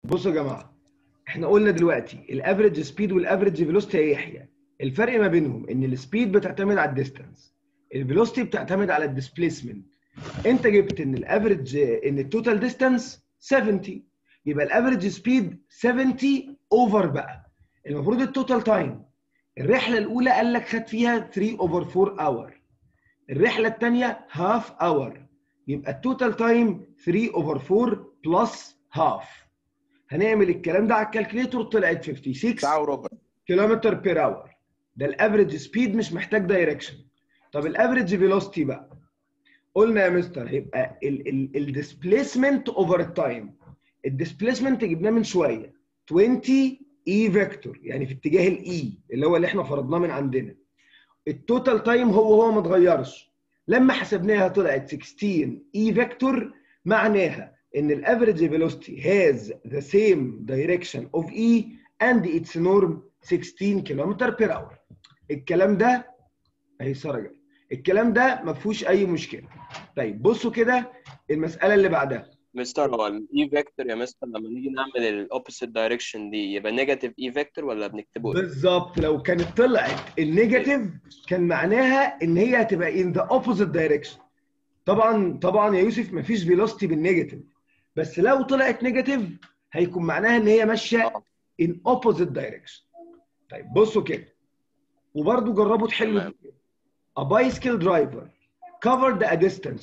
بصوا يا جماعه احنا قلنا دلوقتي الافريج سبيد والافريج فيلوسيتي يا يحيى الفرق ما بينهم ان السبيد بتعتمد على الديستانس الفيلوسيتي بتعتمد على الديسبيسمنت انت جبت ان الافريج ان التوتال ديستانس 70 يبقى الافريج سبيد 70 اوفر بقى المفروض التوتال تايم الرحله الاولى قال لك خد فيها 3 اوفر 4 اور الرحله الثانيه هاف اور يبقى التوتال تايم 3 اوفر 4 بلس هاف هنعمل الكلام ده على الكالكليتور طلعت 56 ساعة وربع كيلومتر بير اور ده الافريج سبيد مش محتاج دايركشن طب الافريج فيلوسيتي بقى قلنا يا مستر هيبقى الديسبيسمنت اوفر التايم الديسبيسمنت جبناه من شويه 20 اي فيكتور يعني في اتجاه الاي اللي هو اللي احنا فرضناه من عندنا التوتال تايم هو هو ما اتغيرش لما حسبناها طلعت 16 اي فيكتور معناها ان الافريج فيلوسيتي has the same direction of e and its norm 16 كيلومتر بير اور الكلام ده اهي ساره الكلام ده ما فيهوش اي مشكله طيب بصوا كده المساله اللي بعدها مستر هو الاي فيكتور يا مستر لما نيجي نعمل الاوبوزيت دايركشن دي يبقى نيجاتيف اي فيكتور ولا بنكتبه ايه؟ بالظبط لو كانت طلعت النيجاتيف كان معناها ان هي هتبقى in the opposite direction طبعا طبعا يا يوسف ما فيش فيلوسيتي بالنيجاتيف بس لو طلعت نيجاتيف هيكون معناها ان هي ماشيه in opposite direction طيب بصوا كده وبرضه جربوا تحلوا تمام. دي. A bicycle driver covered a distance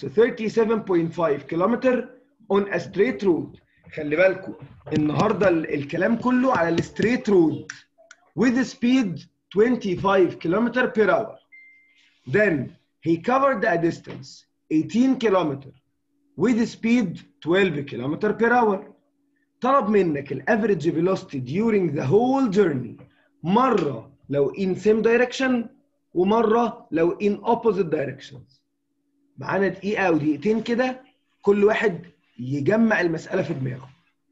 37.5 kilometer on a straight road خلي بالكم النهارده ال- الكلام كله على الستريت رود with speed 25 kilometer per hour then he covered a distance 18 kilometer with speed 12 kilometer per hour طلب منك الافريج velocity during the whole journey مره لو in same direction ومره لو in opposite directions معانا دقيقه او دقيقتين كده كل واحد يجمع المساله في دماغه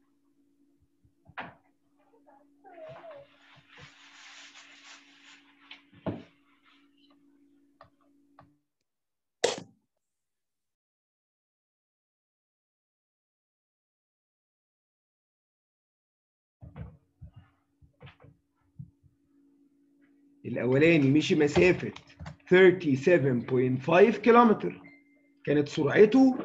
الاولاني مشي مسافه 37.5 كيلومتر كانت سرعته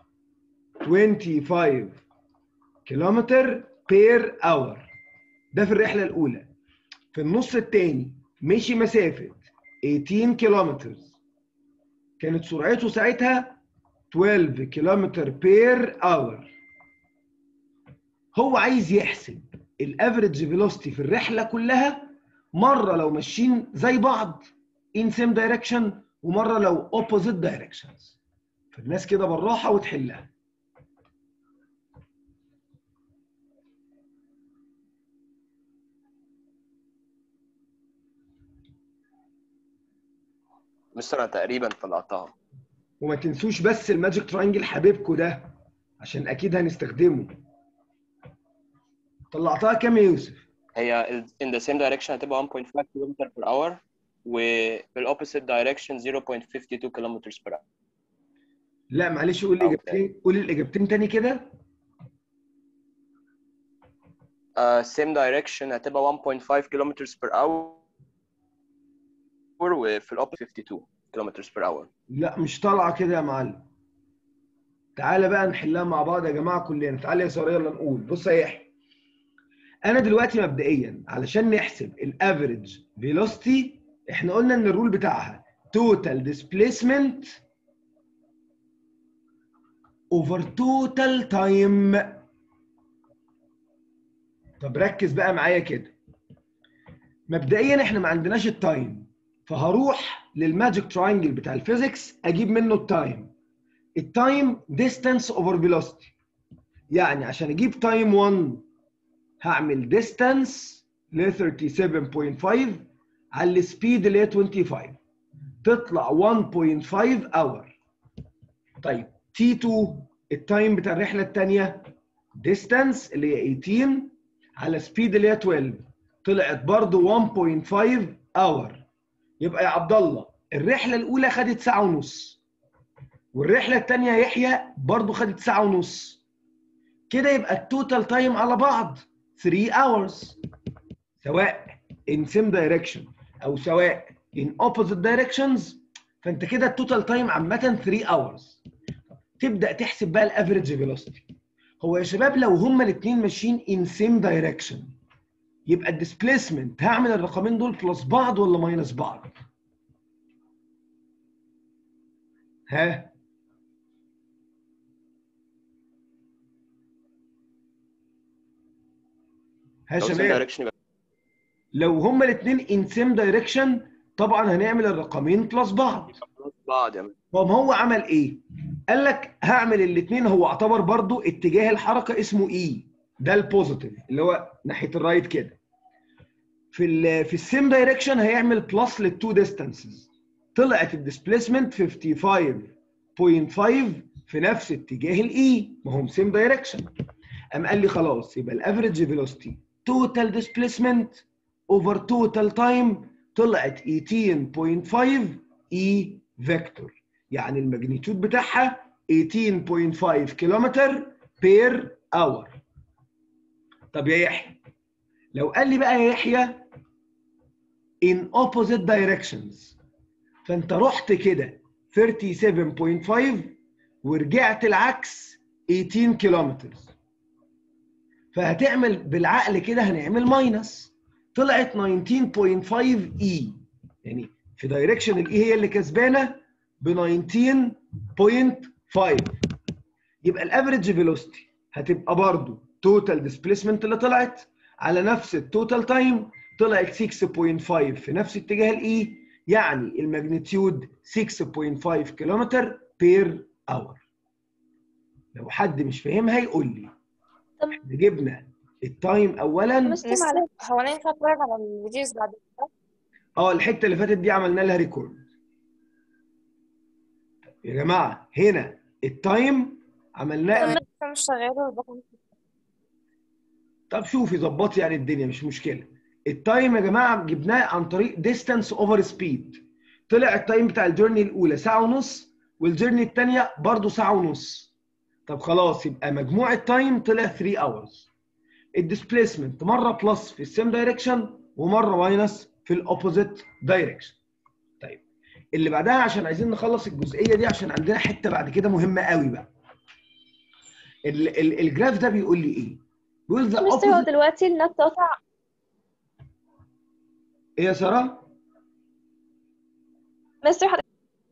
25 كيلومتر بير اور ده في الرحله الاولى في النص الثاني مشي مسافه 18 كيلومتر كانت سرعته ساعتها 12 كيلومتر بير اور هو عايز يحسب الافريج فيلوسيتي في الرحله كلها مره لو ماشيين زي بعض in same direction ومره لو opposite directions فالناس كده بالراحه وتحلها مستر انا تقريبا طلعتها وما تنسوش بس الماجيك تراينجل حبيبكو ده عشان اكيد هنستخدمه طلعتها كام يا يوسف هي ال- in the same direction هتبقى 1.5 km per hour وفي opposite direction 0.52 km per hour لا معلش قول الاجابتين قول الاجابتين تاني كده uh, same direction هتبقى 1.5 km per hour وفي ال opposite 52 km per hour لا مش طالعه كده يا معلم تعالى بقى نحلها مع بعض يا جماعه كلنا تعالى يا ساره يلا نقول بص يا يحيى انا دلوقتي مبدئيا علشان نحسب الافريج فيلوسيتي احنا قلنا ان الرول بتاعها توتال ديسبيسمنت اوفر توتال تايم طب ركز بقى معايا كده مبدئيا احنا ما عندناش التايم فهروح للماجيك تراينجل بتاع الفيزيكس اجيب منه التايم التايم ديستانس اوفر فيلوسيتي يعني عشان اجيب تايم 1 هعمل ديستانس ل 37.5 على السبيد اللي هي 25 تطلع 1.5 اور طيب تي 2 التايم بتاع الرحله الثانيه ديستانس اللي هي 18 على سبيد اللي هي 12 طلعت برضه 1.5 اور يبقى يا عبد الله الرحله الاولى خدت ساعه ونص والرحله الثانيه يحيى برضه خدت ساعه ونص كده يبقى التوتال تايم على بعض 3 hours سواء in same direction او سواء in opposite directions فانت كده التوتال تايم عامه 3 hours تبدا تحسب بقى الافريج فيلوسيتي هو يا شباب لو هما الاثنين ماشيين in same direction يبقى الديسبيسمنت هعمل الرقمين دول بلس بعض ولا ماينس بعض؟ ها؟ ها لو same شباب direction يبقى لو هما الاثنين in same direction طبعا هنعمل الرقمين بلس بعض بعض يا مان. طب هو عمل ايه؟ قال لك هعمل الاثنين هو اعتبر برضو اتجاه الحركه اسمه اي ده البوزيتيف اللي هو ناحيه الرايت كده في ال في السيم دايركشن هيعمل بلس للتو ديستانسز طلعت الديسبيسمنت 55.5 في نفس اتجاه الاي ما هم سيم دايركشن قام قال لي خلاص يبقى الافريج فيلوسيتي توتال ديسبيسمنت اوفر توتال تايم طلعت 18.5 اي فيكتور يعني الماجنتيود بتاعها 18.5 كيلومتر بير اور طب يا يحيى لو قال لي بقى يا يحيى in opposite directions فانت رحت كده 37.5 ورجعت العكس 18 كيلومتر فهتعمل بالعقل كده هنعمل ماينس طلعت 19.5 اي يعني في دايركشن الاي هي اللي كسبانه ب 19.5 يبقى الافريج فيلوسيتي هتبقى برضو توتال ديسبيسمنت اللي طلعت على نفس التوتال تايم طلعت 6.5 في نفس اتجاه الاي يعني الماجنتيود 6.5 كيلومتر بير اور لو حد مش فاهمها يقول لي طب احنا جبنا التايم اولا مستر معلش هو انا ينفع اتفرج على الفيديوز بعد كده؟ اه الحته اللي فاتت دي عملنا لها ريكورد يا جماعه هنا التايم عملناه انا لسه مش شغاله والبطن طب شوفي ظبطي يعني الدنيا مش مشكله التايم يا جماعه جبناه عن طريق ديستانس اوفر سبيد طلع التايم بتاع الجيرني الاولى ساعه ونص والجيرني الثانيه برضو ساعه ونص طب خلاص يبقى مجموع التايم طلع 3 اورز الديسبيسمنت مره بلس في السيم دايركشن ومره ماينس في الاوبوزيت دايركشن طيب اللي بعدها عشان عايزين نخلص الجزئيه دي عشان عندنا حته بعد كده مهمه قوي بقى ال- ال- الجراف ده بيقول لي ايه بيقول ذا مستر هو opposite دلوقتي النت قطع ايه يا ساره مستر حضرتك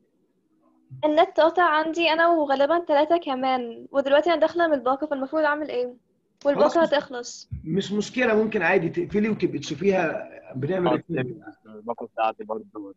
النت قطع عندي انا وغالبا ثلاثة كمان ودلوقتي انا داخلة من الباقة فالمفروض اعمل ايه والباقة خلاص. هتخلص مش مشكله ممكن عادي تقفلي وتبقي تشوفيها بنعمل اه ريكورد. الباقة بتاعتي برضه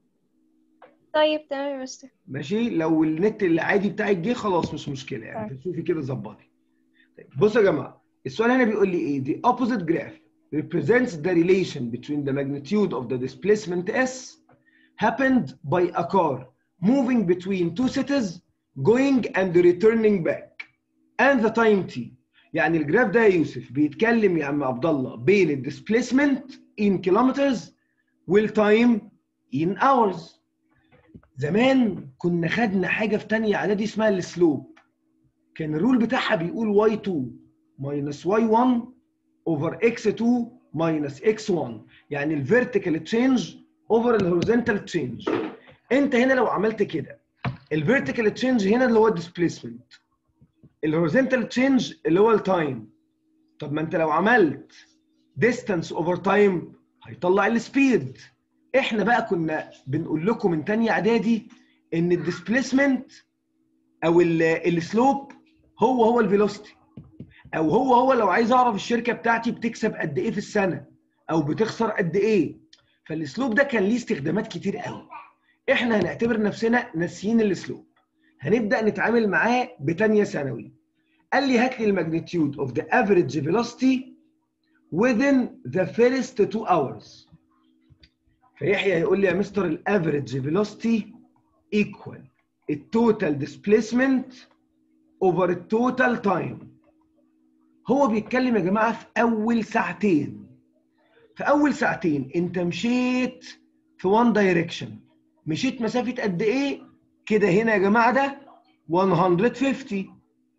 طيب تمام يا مستر ماشي لو النت العادي بتاعك جه خلاص مش مشكله يعني تشوفي كده ظبطي طيب بصوا يا جماعه السؤال هنا بيقول لي ايه the opposite graph represents the relation between the magnitude of the displacement s happened by a car moving between two cities going and returning back and the time t يعني الجراف ده يا يوسف بيتكلم يا عم عبد الله بين الديسبيسمنت in kilometers والتايم in hours زمان كنا خدنا حاجه في تانية اعدادي اسمها السلوب كان الرول بتاعها بيقول y2 minus y1 over x2 minus x1 يعني الفيرتيكال تشينج اوفر الهوريزونتال تشينج انت هنا لو عملت كده الفيرتيكال تشينج هنا اللي هو الديسبيسمنت الهوريزونتال تشينج اللي هو التايم طب ما انت لو عملت distance over time هيطلع السبيد احنا بقى كنا بنقول لكم من تانية اعدادي ان الديسبيسمنت او السلوب هو هو الفيلوسيتي او هو هو لو عايز اعرف الشركه بتاعتي بتكسب قد ايه في السنه او بتخسر قد ايه فالاسلوب ده كان ليه استخدامات كتير قوي احنا هنعتبر نفسنا ناسيين الاسلوب هنبدا نتعامل معاه بتانية ثانوي قال لي هات لي الماجنتيود اوف ذا افريج فيلوسيتي within the first two hours فيحيى هيقول لي يا مستر الافريج فيلوسيتي ايكوال التوتال ديسبيسمنت اوفر التوتال تايم هو بيتكلم يا جماعه في اول ساعتين في اول ساعتين انت مشيت في وان دايركشن مشيت مسافه قد ايه كده هنا يا جماعه ده 150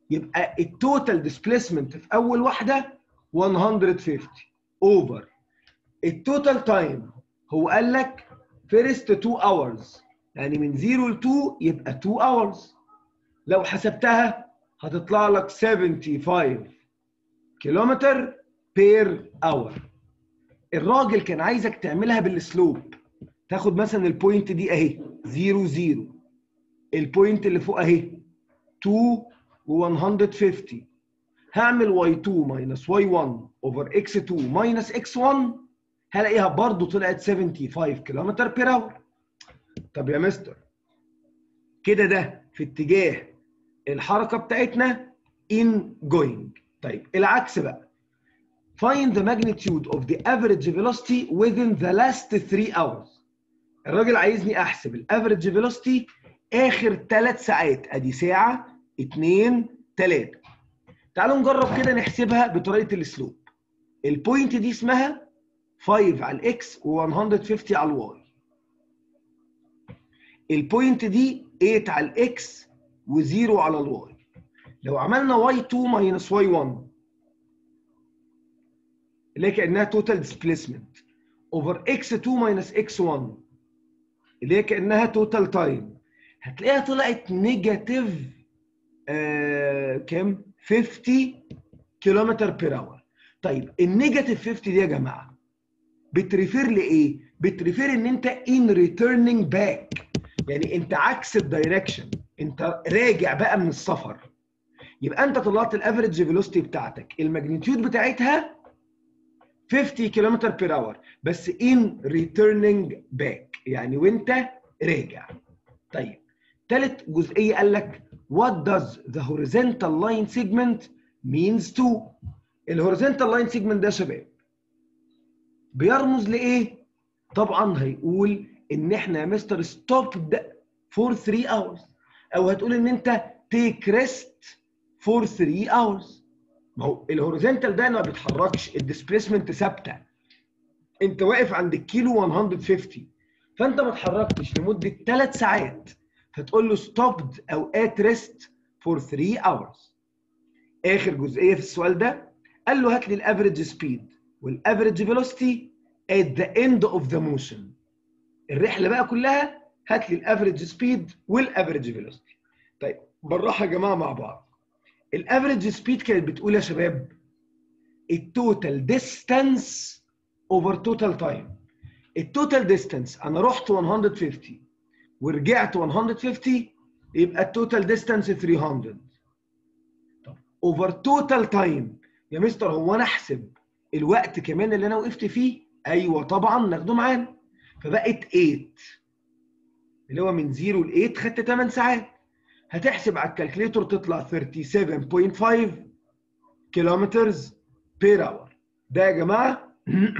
يبقى التوتال ديسبيسمنت في اول واحده 150 اوفر التوتال تايم هو قال لك فيرست 2 اورز يعني من 0 ل 2 يبقى 2 اورز لو حسبتها هتطلع لك 75 كيلومتر بير اور الراجل كان عايزك تعملها بالسلوب تاخد مثلا البوينت دي اهي 0 0 البوينت اللي فوق اهي 2 و150 هعمل y2 minus y1 over x2 minus x1 هلاقيها برضو طلعت 75 كيلومتر بير اور طب يا مستر كده ده في اتجاه الحركه بتاعتنا in going طيب العكس بقى find the magnitude of the average velocity within the last 3 hours الراجل عايزني احسب الافريج فيلوسيتي اخر 3 ساعات ادي ساعه 2 3 تعالوا نجرب كده نحسبها بطريقه السلوب البوينت دي اسمها 5 على الاكس و150 على الواي البوينت دي 8 على الاكس و0 على الواي لو عملنا y2 minus y1 اللي هي كانها توتال ديسبيسمنت اوفر x2 minus x1 اللي هي كانها توتال تايم هتلاقيها طلعت نيجاتيف آه كام 50 كيلومتر بير اور طيب النيجاتيف 50 دي يا جماعه بتريفير لايه بتريفير ان انت ان ريتيرنينج باك يعني انت عكس الدايركشن انت راجع بقى من السفر يبقى انت طلعت الافريج فيلوسيتي بتاعتك الماجنتيود بتاعتها 50 كيلومتر بير اور بس ان ريتيرنينج باك يعني وانت راجع طيب ثالث جزئيه قال لك what does the horizontal line segment means to الهوريزونتال لاين سيجمنت ده يا شباب بيرمز لايه طبعا هيقول ان احنا يا مستر ستوبد فور 3 hours او هتقول ان انت تيك ريست فور 3 hours ما هو الهوريزونتال ده ما بيتحركش الديسبيسمنت ثابته انت واقف عند الكيلو 150 فانت ما اتحركتش لمده 3 ساعات فتقول له ستوبد او ات ريست فور 3 hours اخر جزئيه في السؤال ده قال له هات لي الافريج سبيد والافريج فيلوسيتي at the end of the motion الرحله بقى كلها هات لي الافريج سبيد والافريج فيلوسيتي طيب بالراحه يا جماعه مع بعض الافريج سبيد كانت بتقول يا شباب التوتال ديستانس اوفر توتال تايم التوتال ديستانس انا رحت 150 ورجعت 150 يبقى التوتال ديستانس 300 طب اوفر توتال تايم يا مستر هو انا احسب الوقت كمان اللي انا وقفت فيه ايوه طبعا ناخده معانا فبقت 8 اللي هو من 0 ل 8 خدت 8 ساعات هتحسب على الكالكليتور تطلع 37.5 كيلومترز بير اور ده يا جماعه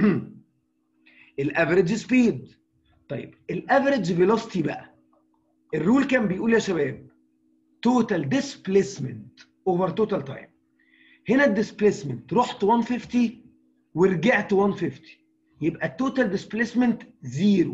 الافريج سبيد طيب الافريج فيلوسيتي بقى الرول كان بيقول يا شباب توتال ديسبيسمنت اوفر توتال تايم هنا الديسبيسمنت رحت 150 ورجعت 150 يبقى التوتال ديسبيسمنت زيرو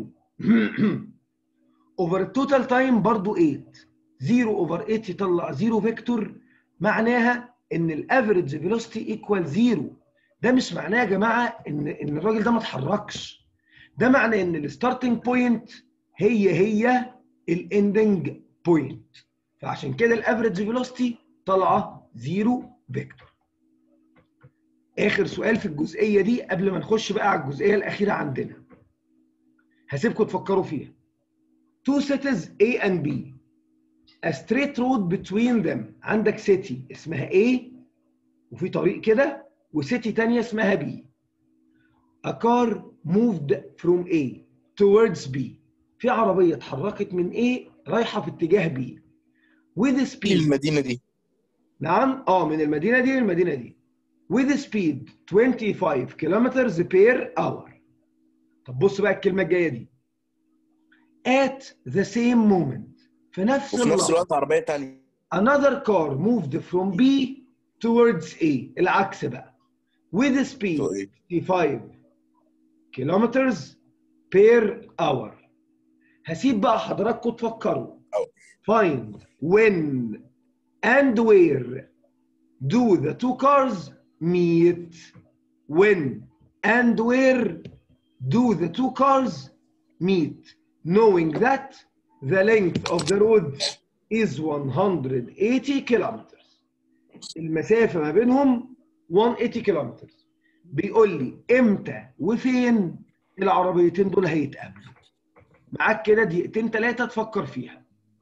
اوفر التوتال تايم برضو 8 0 اوفر 8 يطلع 0 فيكتور معناها ان الافريج فيلوسيتي ايكوال 0 ده مش معناه يا جماعه ان ان الراجل ده ما اتحركش ده معناه ان الستارتنج بوينت هي هي الاندنج بوينت فعشان كده الافريج فيلوسيتي طالعه 0 فيكتور اخر سؤال في الجزئيه دي قبل ما نخش بقى على الجزئيه الاخيره عندنا هسيبكم تفكروا فيها two cities A and B a straight road between them عندك سيتي اسمها A وفي طريق كده وسيتي تانية اسمها B a car moved from A towards B في عربية اتحركت من A رايحة في اتجاه B with speed المدينه دي نعم اه من المدينة دي للمدينة دي with speed 25 kilometers per hour طب بص بقى الكلمة الجاية دي at the same moment في نفس وفي نفس اللحظة الوقت عربيه تانية another car moved from B towards A العكس بقى with speed تو إيه؟ 65 kilometers per hour هسيب بقى حضراتكم تفكروا أو. find when and where do the two cars meet when and where do the two cars meet knowing that the length of the road is 180 kilometers المسافة ما بينهم 180 kilometers بيقول لي امتى وفين العربيتين دول هيتقابلوا معاك كده دقيقتين ثلاثة تفكر فيها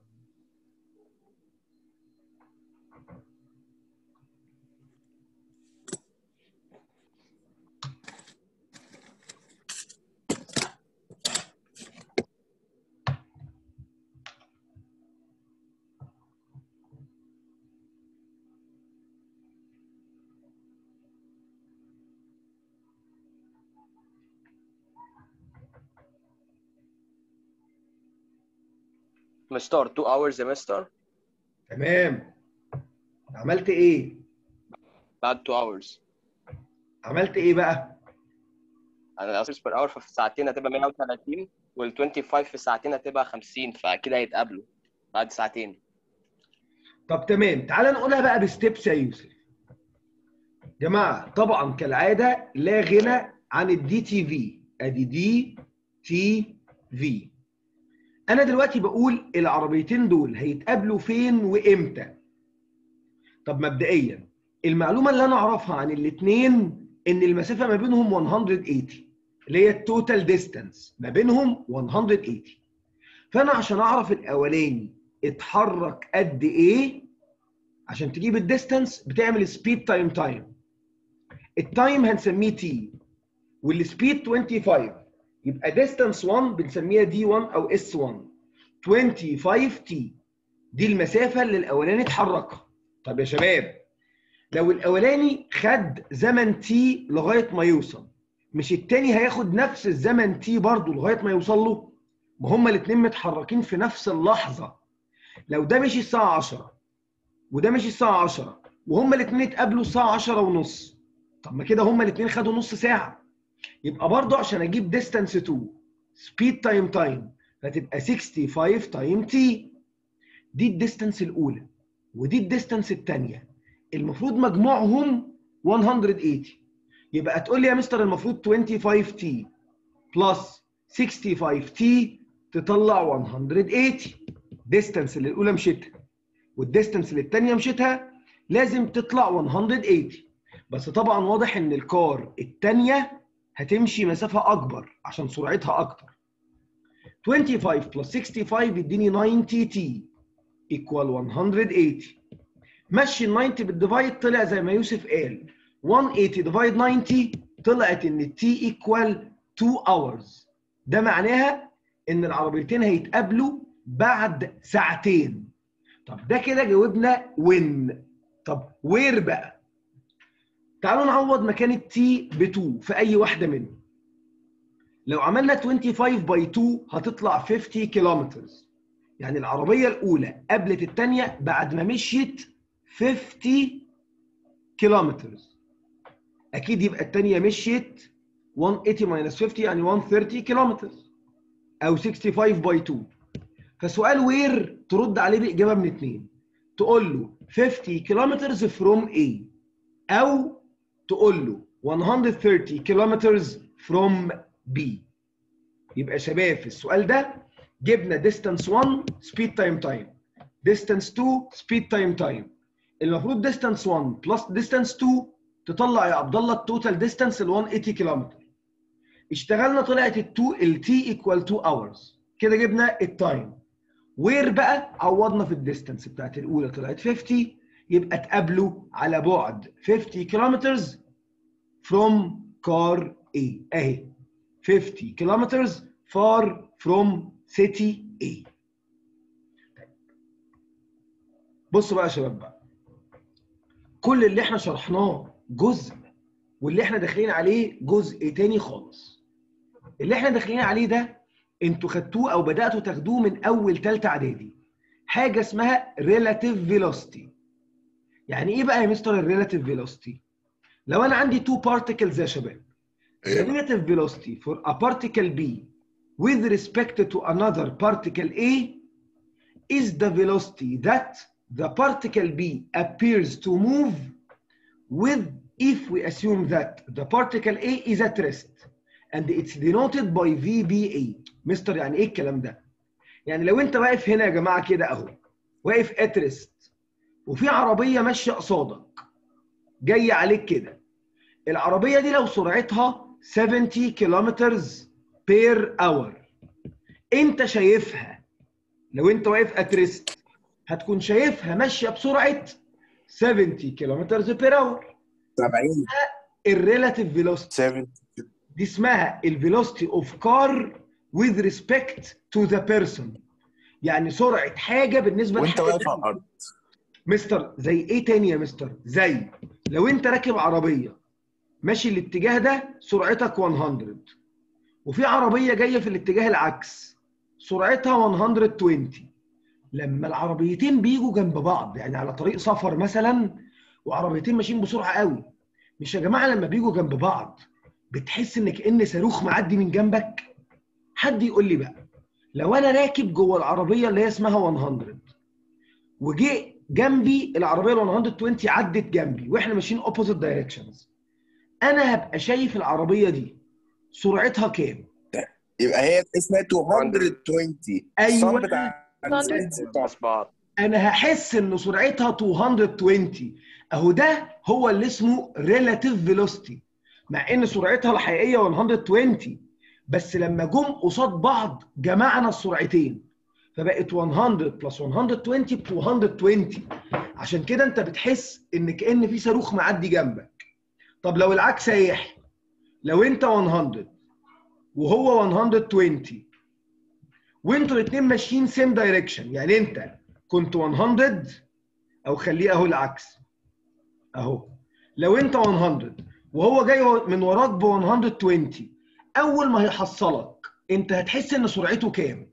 مستر 2 hours يا مستر تمام عملت ايه بعد 2 hours عملت ايه بقى انا hours per hour ففي ساعتين هتبقى 130 وال 25 في ساعتين هتبقى 50 فاكيد هيتقابلوا بعد ساعتين طب تمام تعال نقولها بقى بستبس يا يوسف جماعه طبعا كالعاده لا غنى عن الدي تي في ادي دي تي في انا دلوقتي بقول العربيتين دول هيتقابلوا فين وامتى طب مبدئيا المعلومه اللي انا اعرفها عن الاثنين ان المسافه ما بينهم 180 اللي هي التوتال ديستانس ما بينهم 180 فانا عشان اعرف الاولاني اتحرك قد ايه عشان تجيب الديستانس بتعمل سبيد تايم تايم التايم هنسميه تي والسبيد 25 يبقى ديستانس 1 بنسميها دي 1 او اس 1 25 تي دي المسافه اللي الاولاني اتحركها طب يا شباب لو الاولاني خد زمن تي لغايه ما يوصل مش التاني هياخد نفس الزمن تي برضه لغايه ما يوصل له ما هما الاثنين متحركين في نفس اللحظه لو ده مشي الساعه 10 وده مشي الساعه 10 وهما الاثنين اتقابلوا الساعه 10 ونص طب ما كده هما الاثنين خدوا نص ساعه يبقى برضه عشان اجيب ديستانس 2 سبيد تايم تايم هتبقى 65 تايم تي دي الديستانس الاولى ودي الديستانس الثانيه المفروض مجموعهم 180 يبقى تقول لي يا مستر المفروض 25 تي بلس 65 تي تطلع 180 ديستانس اللي الاولى مشيتها والديستانس اللي الثانيه مشيتها لازم تطلع 180 بس طبعا واضح ان الكار الثانيه هتمشي مسافه اكبر عشان سرعتها اكتر 25 بلس 65 يديني 90 تي ايكوال 180 مشي ال 90 بالديفايد طلع زي ما يوسف قال 180 ديفايد 90 طلعت ان التي ايكوال 2 hours ده معناها ان العربيتين هيتقابلوا بعد ساعتين طب ده كده جاوبنا وين طب وير بقى تعالوا نعوض مكان التي ب 2 في اي واحده منهم لو عملنا 25 باي 2 هتطلع 50 كيلومتر يعني العربيه الاولى قابلت الثانيه بعد ما مشيت 50 كيلومتر اكيد يبقى الثانيه مشيت 180 ماينس 50 يعني 130 كيلومتر او 65 باي 2 فسؤال وير ترد عليه باجابه من اثنين تقول له 50 كيلومترز فروم A او تقول له 130 كيلومترز فروم B يبقى يا شباب في السؤال ده جبنا distance 1 speed time time distance 2 speed time time المفروض distance 1 plus distance 2 تطلع يا عبد الله التوتال ديستانس ال 180 كيلومتر اشتغلنا طلعت ال 2 ال تي ايكوال 2 اورز كده جبنا التايم وير بقى عوضنا في الديستانس بتاعت الاولى طلعت 50 يبقى اتقابلوا على بعد 50 كيلومترز فروم كار A اهي 50 كيلومترز فار فروم سيتي A بصوا بقى يا شباب بقى كل اللي احنا شرحناه جزء واللي احنا داخلين عليه جزء تاني خالص اللي احنا داخلين عليه ده انتوا خدتوه او بداتوا تاخدوه من اول ثالثه اعدادي حاجه اسمها relative velocity يعني ايه بقى يا مستر الريلاتيف فيلوسيتي لو انا عندي تو بارتكلز يا شباب the relative velocity for a particle B with respect to another particle A is the velocity that the particle B appears to move with if we assume that the particle A is at rest and it's denoted by VBA مستر يعني ايه الكلام ده؟ يعني لو انت واقف هنا يا جماعه كده اهو واقف at rest وفي عربيه ماشيه قصادك جايه عليك كده العربيه دي لو سرعتها 70 كيلومترز بير اور انت شايفها لو انت واقف at rest هتكون شايفها ماشيه بسرعه 70 كيلومترز بير اور 70 الريلاتيف فيلوسيتي 70 دي اسمها الفيلوسيتي اوف كار with respect to the person يعني سرعه حاجه بالنسبه وانت لحاجه واقف على تانية. الارض مستر زي ايه تاني يا مستر زي لو انت راكب عربيه ماشي الاتجاه ده سرعتك 100 وفي عربيه جايه في الاتجاه العكس سرعتها 120 لما العربيتين بيجوا جنب بعض يعني على طريق سفر مثلا وعربيتين ماشيين بسرعه قوي مش يا جماعه لما بيجوا جنب بعض بتحس ان كان صاروخ معدي من جنبك حد يقول لي بقى لو انا راكب جوه العربيه اللي هي اسمها 100 وجه جنبي العربيه ال 120 عدت جنبي واحنا ماشيين اوبوزيت دايركشنز انا هبقى شايف العربيه دي سرعتها كام يبقى هي اسمها 220 أيوة. الصم بتاع 220. مع بعض انا هحس ان سرعتها 220 اهو ده هو اللي اسمه ريلاتيف فيلوسيتي مع ان سرعتها الحقيقيه 120 بس لما جم قصاد بعض جمعنا السرعتين فبقت 100 بلس 120 ب 220 عشان كده انت بتحس ان كان في صاروخ معدي جنبك طب لو العكس يا يحيى لو انت 100 وهو 120 وانتوا الاثنين ماشيين سيم دايركشن يعني انت كنت 100 او خليه اهو العكس اهو لو انت 100 وهو جاي من وراك ب 120 اول ما هيحصلك انت هتحس ان سرعته كام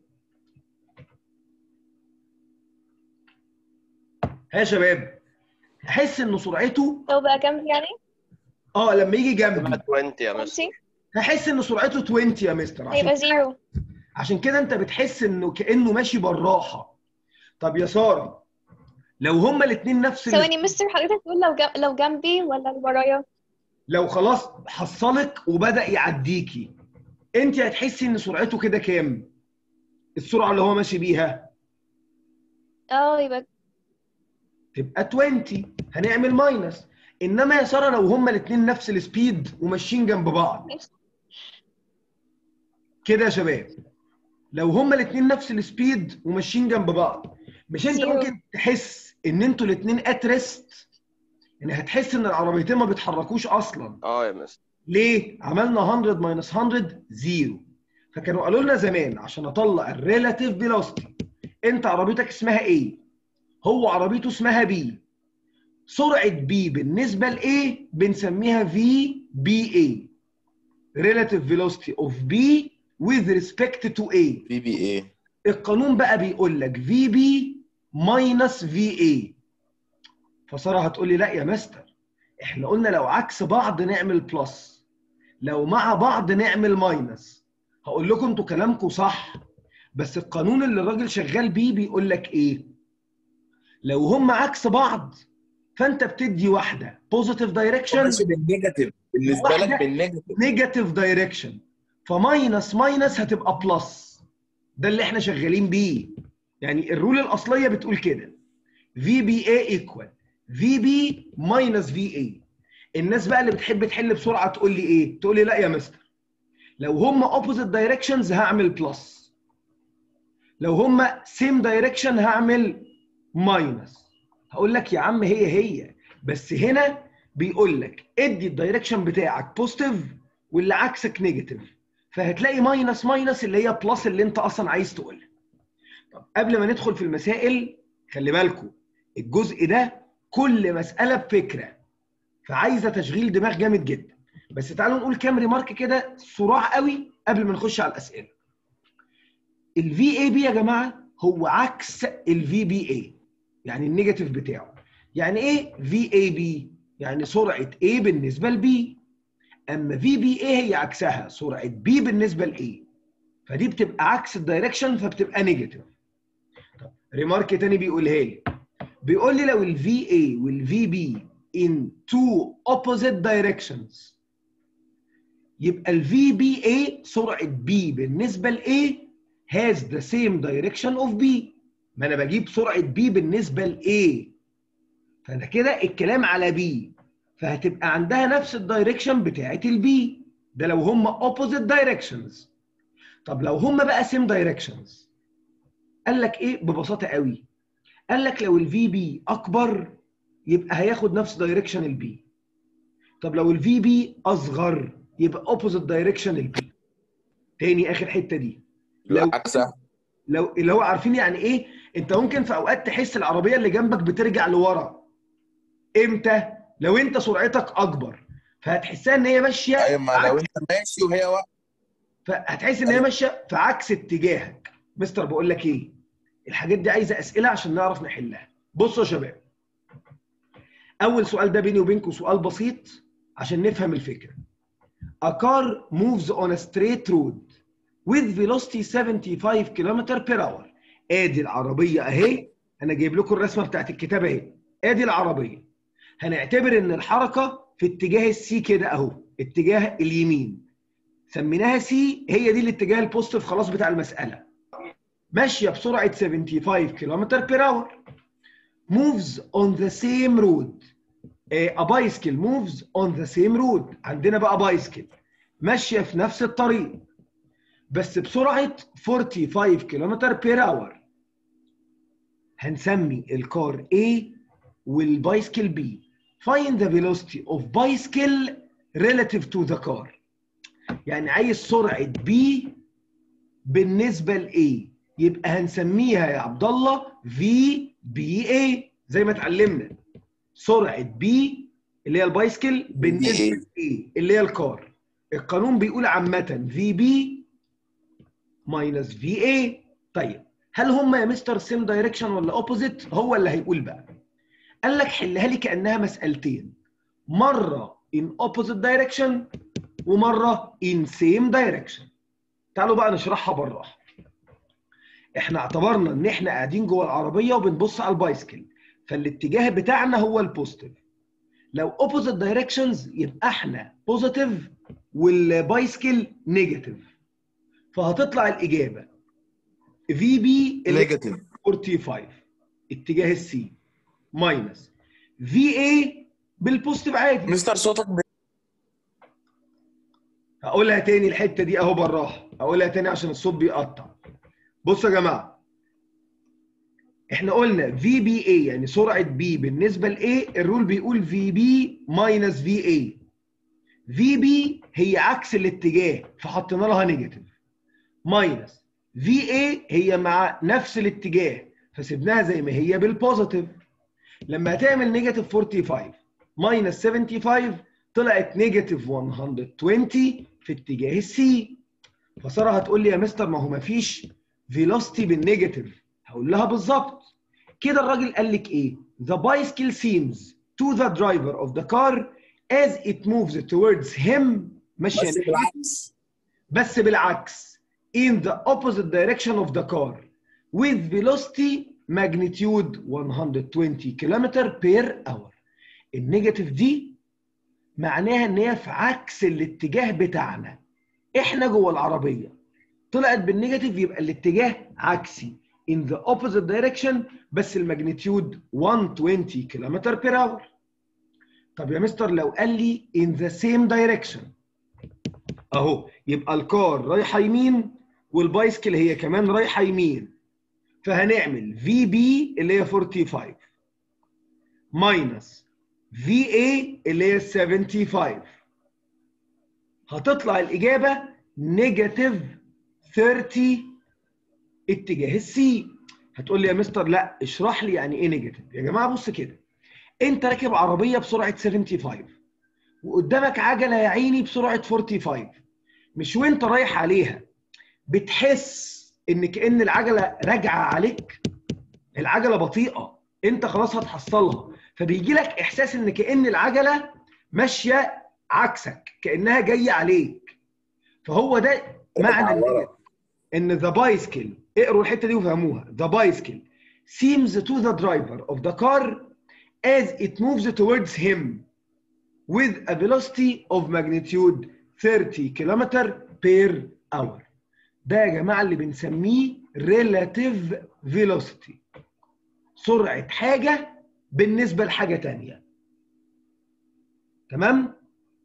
ها يا شباب هحس ان سرعته لو بقى كام يعني اه لما يجي جنبي تبقى 20 يا مستر 50 هحس ان سرعته 20 يا مستر عشان هيبقى زيرو عشان كده انت بتحس انه كانه ماشي بالراحه طب يا ساره لو هما الاثنين نفس ال- ثواني مستر حضرتك تقول لو جم... لو جنبي ولا اللي ورايا لو خلاص حصلك وبدا يعديكي انت هتحسي ان سرعته كده كام السرعه اللي هو ماشي بيها اه يبقى تبقى 20 هنعمل ماينس انما يا ساره لو هما الاثنين نفس السبيد وماشيين جنب بعض كده يا شباب لو هما الاثنين نفس السبيد وماشيين جنب بعض مش انت زيرو. ممكن تحس ان انتوا الاثنين اترست يعني هتحس ان العربيتين ما بيتحركوش اصلا اه يا مستر ليه؟ عملنا 100 ماينس 100 زيرو فكانوا قالوا لنا زمان عشان اطلع الريلاتيف فيلوسيتي انت عربيتك اسمها ايه؟ هو عربيته اسمها بي سرعه بي بالنسبه لايه بنسميها في بي اي relative velocity of B with respect to A بي بي اي القانون بقى بيقول لك في بي ماينس في اي فساره هتقول لي لا يا مستر احنا قلنا لو عكس بعض نعمل بلس لو مع بعض نعمل ماينس هقول لكم انتوا كلامكم صح بس القانون اللي الراجل شغال بيه بيقول لك ايه لو هم عكس بعض فانت بتدي واحده بوزيتيف دايركشن ماشي بالنيجاتيف بالنسبه واحدة. لك بالنيجاتيف نيجاتيف دايركشن فماينس ماينس هتبقى بلس ده اللي احنا شغالين بيه يعني الرول الاصليه بتقول كده في بي اي ايكوال في بي ماينس في اي الناس بقى اللي بتحب تحل بسرعه تقول لي ايه تقول لي لا يا مستر لو هم اوبوزيت دايركشنز هعمل بلس لو هم سيم دايركشن هعمل ماينس هقول لك يا عم هي هي بس هنا بيقول لك ادي الدايركشن بتاعك بوزيتيف واللي عكسك نيجاتيف فهتلاقي ماينس ماينس اللي هي بلس اللي انت اصلا عايز تقولها طب قبل ما ندخل في المسائل خلي بالكم الجزء ده كل مساله بفكره فعايزه تشغيل دماغ جامد جدا بس تعالوا نقول كام ريمارك كده صراع قوي قبل ما نخش على الاسئله الفي اي بي يا جماعه هو عكس الفي بي اي يعني النيجاتيف بتاعه يعني ايه في اي بي يعني سرعه A بالنسبه لبي اما في بي اي هي عكسها سرعه B بالنسبه لاي فدي بتبقى عكس الدايركشن فبتبقى نيجاتيف طب ريمارك تاني بيقولها لي بيقول لي لو الفي اي والفي بي in two opposite directions يبقى ال VBA سرعة B بالنسبة ل A has the same direction of B ما انا بجيب سرعة B بالنسبة ل A فده كده الكلام على B فهتبقى عندها نفس الدايركشن بتاعة ال B ده لو هم opposite directions طب لو هم بقى same directions قال لك ايه ببساطة قوي قال لك لو الفي بي اكبر يبقى هياخد نفس دايركشن البي طب لو الفي بي اصغر يبقى اوبوزيت دايركشن البي تاني اخر حته دي لو العكس لو اللي هو عارفين يعني ايه انت ممكن في اوقات تحس العربيه اللي جنبك بترجع لورا امتى لو انت سرعتك اكبر فهتحسها ان هي ماشيه ايوه ما لو عكس- انت ماشي وهي واقفه فهتحس ان هي ماشيه في عكس اتجاهك مستر بقول لك ايه الحاجات دي عايزه اسئله عشان نعرف نحلها بصوا يا شباب اول سؤال ده بيني وبينكم سؤال بسيط عشان نفهم الفكره A car moves on a straight road with velocity 75 km per hour ادي العربيه اهي انا جايب لكم الرسمه بتاعت الكتاب اهي ادي العربيه هنعتبر ان الحركه في اتجاه السي كده اهو اتجاه اليمين سميناها سي هي دي الاتجاه البوزيتيف خلاص بتاع المساله ماشيه بسرعه 75 كم بير اور moves on the same road a bicycle moves on the same road عندنا بقى بايسكل ماشيه في نفس الطريق بس بسرعه 45 كم بير اور هنسمي الكار A والبايسكل B find the velocity of bicycle relative to the car يعني عايز سرعه B بالنسبه ل A يبقى هنسميها يا عبد الله في بي اي زي ما اتعلمنا سرعه بي اللي هي البايسكل بالنسبه ل A اللي هي الكار القانون بيقول عامه في بي ماينس في اي طيب هل هم يا مستر سيم دايركشن ولا اوبوزيت هو اللي هيقول بقى قال لك حلها لي كانها مسالتين مره in opposite direction ومره in same direction تعالوا بقى نشرحها بالراحه احنا اعتبرنا ان احنا قاعدين جوه العربيه وبنبص على البايسكل فالاتجاه بتاعنا هو البوزيتيف لو اوبوزيت دايركشنز يبقى احنا بوزيتيف والبايسكل نيجاتيف فهتطلع الاجابه في بي نيجاتيف 45 اتجاه السي ماينس في اي بالبوزيتيف عادي مستر صوتك ب... هقولها تاني الحته دي اهو بالراحه هقولها تاني عشان الصوت بيقطع بصوا يا جماعه احنا قلنا في بي اي يعني سرعه بي بالنسبه لاي الرول بيقول في بي ماينس في اي في بي هي عكس الاتجاه فحطينا لها نيجاتيف ماينس في اي هي مع نفس الاتجاه فسيبناها زي ما هي بالبوزيتيف لما هتعمل نيجاتيف 45 ماينس 75 طلعت نيجاتيف 120 في اتجاه السي فساره هتقول لي يا مستر ما هو ما فيش فيلوستي بالنيجاتيف هقول لها بالظبط كده الراجل قال لك ايه the bicycle seems to the driver of the car as it moves towards him ماشيه بس ناحية- بالعكس بس بالعكس in the opposite direction of the car with velocity magnitude 120 km per hour النيجاتيف دي معناها ان هي في عكس الاتجاه بتاعنا احنا جوه العربيه طلعت بالنيجاتيف يبقى الاتجاه عكسي in the opposite direction بس الماجنتيود 120 كم بير اور طب يا مستر لو قال لي in the same direction اهو يبقى الكار رايحه يمين والبايسكل هي كمان رايحه يمين فهنعمل في بي اللي هي 45 ماينس في اي اللي هي 75 هتطلع الاجابه نيجاتيف 30 اتجاه السي هتقول لي يا مستر لا اشرح لي يعني ايه نيجاتيف يا جماعه بص كده انت راكب عربيه بسرعه 75 وقدامك عجله يا عيني بسرعه 45 مش وانت رايح عليها بتحس ان كان العجله راجعه عليك العجله بطيئه انت خلاص هتحصلها فبيجي لك احساس ان كان العجله ماشيه عكسك كانها جايه عليك فهو ده معنى النيجاتيف ان ذا بايسكل اقروا الحته دي وفهموها ذا بايسكل seems to the driver of the car as it moves towards him with a velocity of magnitude 30 km per hour ده يا جماعة اللي بنسميه relative velocity سرعة حاجة بالنسبة لحاجة تانية تمام؟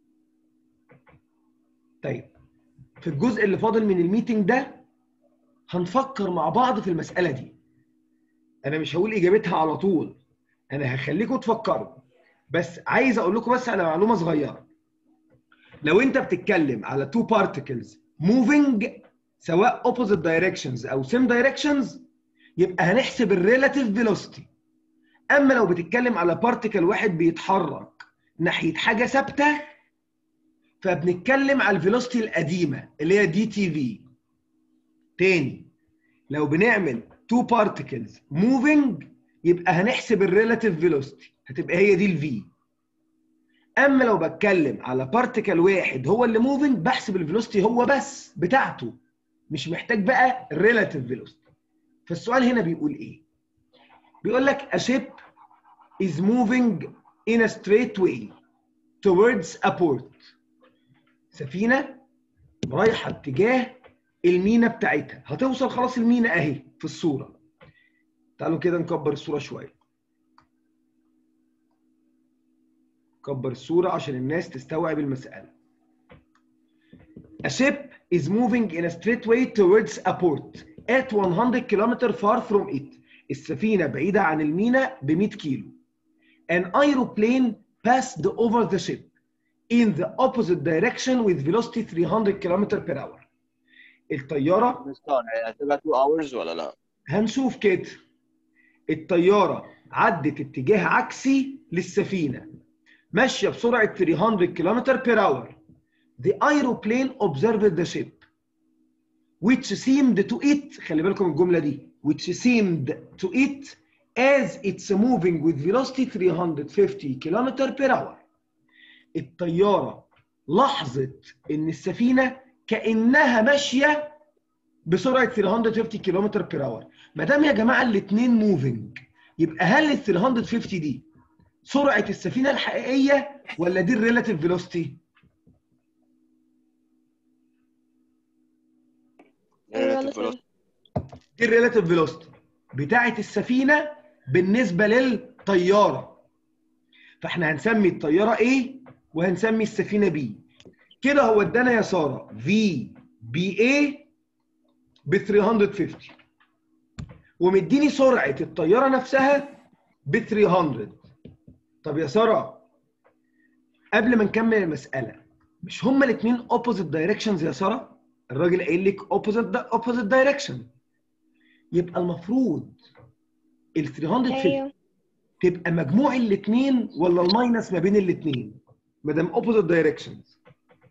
طيب في الجزء اللي فاضل من الميتنج ده هنفكر مع بعض في المسألة دي أنا مش هقول إجابتها على طول أنا هخليكم تفكروا بس عايز أقول لكم بس على معلومة صغيرة لو أنت بتتكلم على two particles moving سواء opposite directions أو same directions يبقى هنحسب الريلاتيف فيلوسيتي اما لو بتتكلم على بارتيكل واحد بيتحرك ناحيه حاجه ثابته فبنتكلم على الفيلوسيتي القديمه اللي هي دي تي في تاني لو بنعمل تو بارتيكلز موفينج يبقى هنحسب الريلاتيف فيلوسيتي هتبقى هي دي الفي اما لو بتكلم على بارتيكل واحد هو اللي موفينج بحسب الفيلوسيتي هو بس بتاعته مش محتاج بقى الريلاتيف فيلوسيتي فالسؤال هنا بيقول ايه بيقول لك a ship is moving in a straight way towards a port سفينة رايحة اتجاه المينا بتاعتها هتوصل خلاص المينا اهي في الصورة تعالوا كده نكبر الصورة شوية كبر الصورة عشان الناس تستوعب المسألة A ship is moving in a straight way towards a port at 100 km far from it السفينة بعيدة عن المينا ب 100 كيلو An aeroplane passed over the ship in the opposite direction with velocity 300 km per hour الطيارة مستر هتبقى 2 hours ولا لا؟ هنشوف كده الطيارة عدت اتجاه عكسي للسفينة ماشية بسرعة 300 كم per hour The aeroplane observed the ship which seemed to it خلي بالكم الجملة دي which seemed to it as it's moving with velocity 350 km per hour الطيارة لاحظت ان السفينة كأنها ماشية بسرعة 350 كم per hour ما دام يا جماعة الاثنين موفينج يبقى هل ال 350 دي سرعة السفينة الحقيقية ولا دي الريلاتيف فيلوسيتي؟ relative velocity. دي الريلاتيف فيلوسيتي بتاعه السفينه بالنسبه للطياره فاحنا هنسمي الطياره A وهنسمي السفينه B كده هو ادانا يا ساره في بي اي ب 350 ومديني سرعه الطياره نفسها ب 300 طب يا ساره قبل ما نكمل المساله مش هما الاثنين اوبوزيت دايركشنز يا ساره الراجل قايل لك اوبوزيت اوبوزيت دايركشن يبقى المفروض ال 350 ايوه تبقى مجموع الاثنين ولا الماينس ما بين الاثنين ما دام اوبوزيت دايركشنز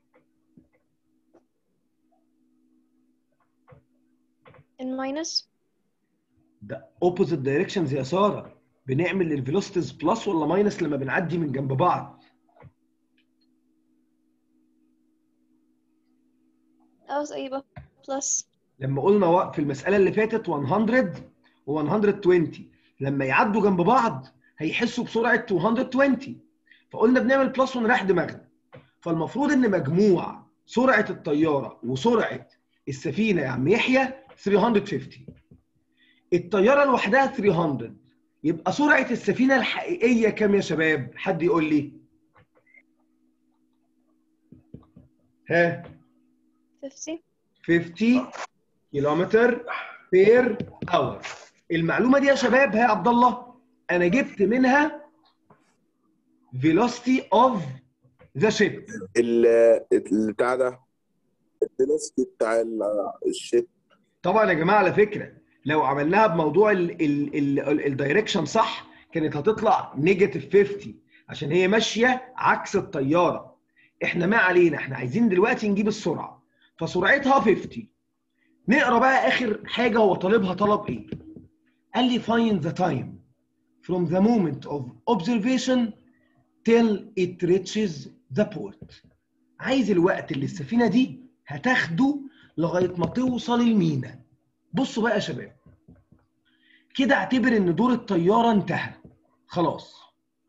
الماينس ده اوبوزيت دايركشنز يا ساره بنعمل الفيلوسيتيز بلس ولا ماينس لما بنعدي من جنب بعض اه يبقى بلس لما قلنا وق- في المساله اللي فاتت 100 و 120 لما يعدوا جنب بعض هيحسوا بسرعه 220 فقلنا بنعمل بلس ونريح دماغنا فالمفروض ان مجموع سرعه الطياره وسرعه السفينه يا عم يحيى 350 الطياره لوحدها 300 يبقى سرعه السفينه الحقيقيه كام يا شباب حد يقول لي ها 50 50 كيلومتر بير اور المعلومه دي يا شباب ها يا عبد الله انا جبت منها velocity of the ship ال- البتاع ده الفيلوسيتي بتاع ال- الشيب طبعا يا جماعه على فكره لو عملناها بموضوع الدايركشن صح كانت هتطلع نيجاتيف 50 عشان هي ماشيه عكس الطياره احنا ما علينا احنا عايزين دلوقتي نجيب السرعه فسرعتها 50 نقرا بقى اخر حاجه هو طالبها طلب ايه قال لي find the time from the moment of observation till it reaches the port عايز الوقت اللي السفينه دي هتاخده لغايه ما توصل المينا بصوا بقى يا شباب كده اعتبر ان دور الطياره انتهى خلاص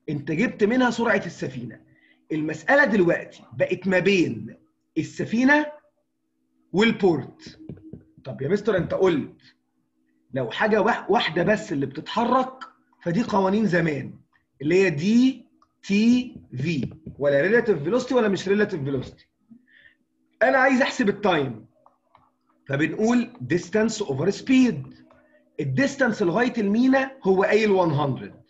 انت جبت منها سرعه السفينه المساله دلوقتي بقت ما بين السفينه والبورت طب يا مستر انت قلت لو حاجه واح- واحده بس اللي بتتحرك فدي قوانين زمان اللي هي دي تي في ولا ريلاتيف فيلوسيتي ولا مش ريلاتيف فيلوسيتي انا عايز احسب التايم فبنقول distance over speed الديستانس لغايه المينا هو قايل 100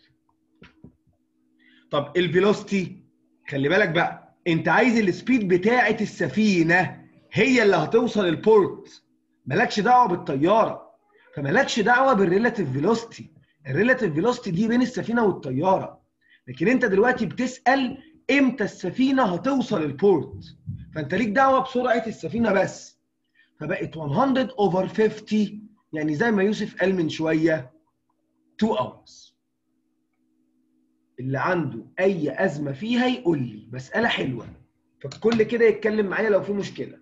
طب الفيلوسيتي خلي بالك بقى انت عايز السبيد بتاعه السفينه هي اللي هتوصل البورت مالكش دعوه بالطياره فمالكش دعوه بالريلاتيف فيلوسيتي الريلاتيف فيلوسيتي دي بين السفينه والطياره لكن انت دلوقتي بتسال امتى السفينه هتوصل البورت فانت ليك دعوه بسرعه السفينه بس فبقت 100 اوفر 50 يعني زي ما يوسف قال من شويه 2 hours اللي عنده اي ازمه فيها يقول لي مساله حلوه فالكل كده يتكلم معايا لو في مشكله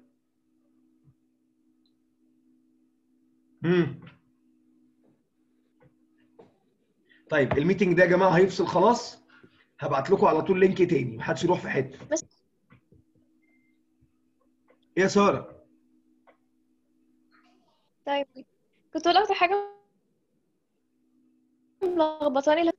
امم طيب الميتنج ده يا جماعه هيفصل خلاص هبعت لكم على طول لينك تاني محدش يروح في حته بس- ايه يا ساره طيب كنت اقول اكتر حاجه ملخبطاني